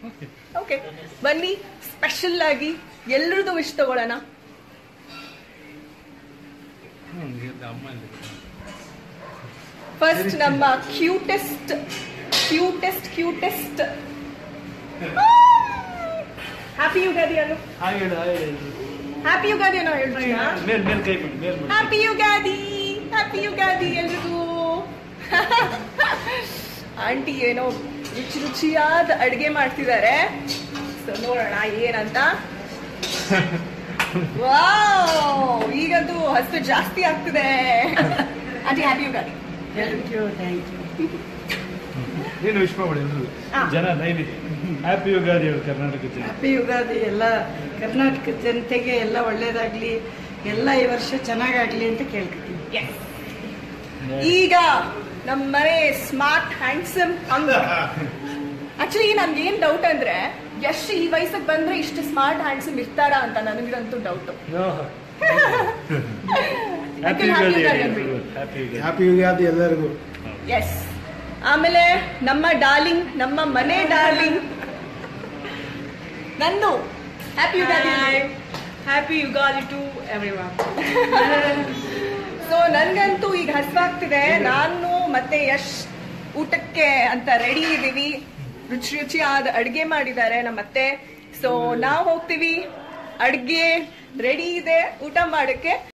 Okay okay ಬನ್ನಿ special ಆಗಿ ಎಲ್ರದ್ದು wish ತಗೊಳ್ಳೋಣ ಅಮ್ಮ ಇಲ್ಲಿ. ಫಸ್ಟ್ ನಮ್ಮ cutest cutest cutest happy Ugadi ಅನ್ನು ಹಾಯ್ ಹೇಳು ಹಾಯ್ ಹೇಳು ಹ್ಯಾಪಿ ಯುಗಾದಿ ಅನ್ನೋ ಹೇಳ್ತೀರಾ ಮೇಲ್ ಮೇಲ್ ಕೈ ಮಾಡಿ ಮೇಲ್ ಮಾಡಿ ಹ್ಯಾಪಿ ಯುಗಾದಿ ಹ್ಯಾಪಿ ಯುಗಾದಿ ಎಲ್ರಿಗೂ ಆಂಟಿ ಏನೋ ರುಚಿ ರುಚಿಯಾದ ಅಡುಗೆ ಮಾಡ್ತಿದ್ದಾರೆ ಸೊ ನೋಡೋಣ ಏನಂತ ವಾವ್ ಈಗಂತೂ ಹಸು ಜಾಸ್ತಿ ಆಗ್ತಿದೆ aunty happy Ugadi thank you thank you ನೀನು ವಿಶ್ ಮಾಡಿ ಎಲ್ರು ಹಾ. ಜನ ನೈಲಿ ಹ್ಯಾಪಿ ಯುಗಾದಿ ಹೇಳು ಕರ್ನಾಟಕ ಜನ ಹ್ಯಾಪಿ ಯುಗಾದಿ ಎಲ್ಲ ಕರ್ನಾಟಕ ಜನತೆಗೆ ಎಲ್ಲ ಒಳ್ಳೇದಾಗ್ಲಿ ಎಲ್ಲ ಈ ವರ್ಷ ಚೆನ್ನಾಗಾಗ್ಲಿ ಅಂತ ಕೇಳ್ಕೊತೀನಿ ಈಗ ನಮ್ಮ ಮನೆ ಸ್ಮಾರ್ಟ್ ಹ್ಯಾಂಡ್ಸಮ್ ಅಂಗ ಆಕ್ಚುಲಿ ನನ್ಗೆ ಏನ್ ಡೌಟ್ ಅಂದ್ರೆ ಯಶ್ ಈ ವಯಸ್ಸಿಗೆ ಬಂದ್ರೆ ಇಷ್ಟು ಸ್ಮಾರ್ಟ್ ಹ್ಯಾಂಡ್ಸಮ್ ಇರ್ತಾರಾ ಅಂತ ನನಗಿರಂತೂ doubt happy Ugadi happy Ugadi happy Ugadi ಎಲ್ಲರಿಗೂ ಎಸ್ ಆಮೇಲೆ ನಮ್ಮ ಡಾರ್ಲಿಂಗ್ ನಮ್ಮ ಮನೆ ಡಾರ್ಲಿಂಗ್ ನಂದು happy Ugadi happy Ugadi to every so ನನ್ಗಂತೂ ಈಗ ಹಸ್ವಾಗ್ತಿದೆ ನಾನು ಮತ್ತೆ ಯಶ್ ಊಟಕ್ಕೆ ಅಂತ ರೆಡಿ ಇದೀವಿ ರುಚಿ ರುಚಿಯಾದ ಅಡ್ಗೆ ಮಾಡಿದ್ದಾರೆ ನಮ್ಮತ್ತೆ ಸೊ ನಾವು ಹೋಗ್ತೀವಿ ಅಡ್ಗೆ ರೆಡಿ ಇದೆ ಊಟ ಮಾಡಕ್ಕೆ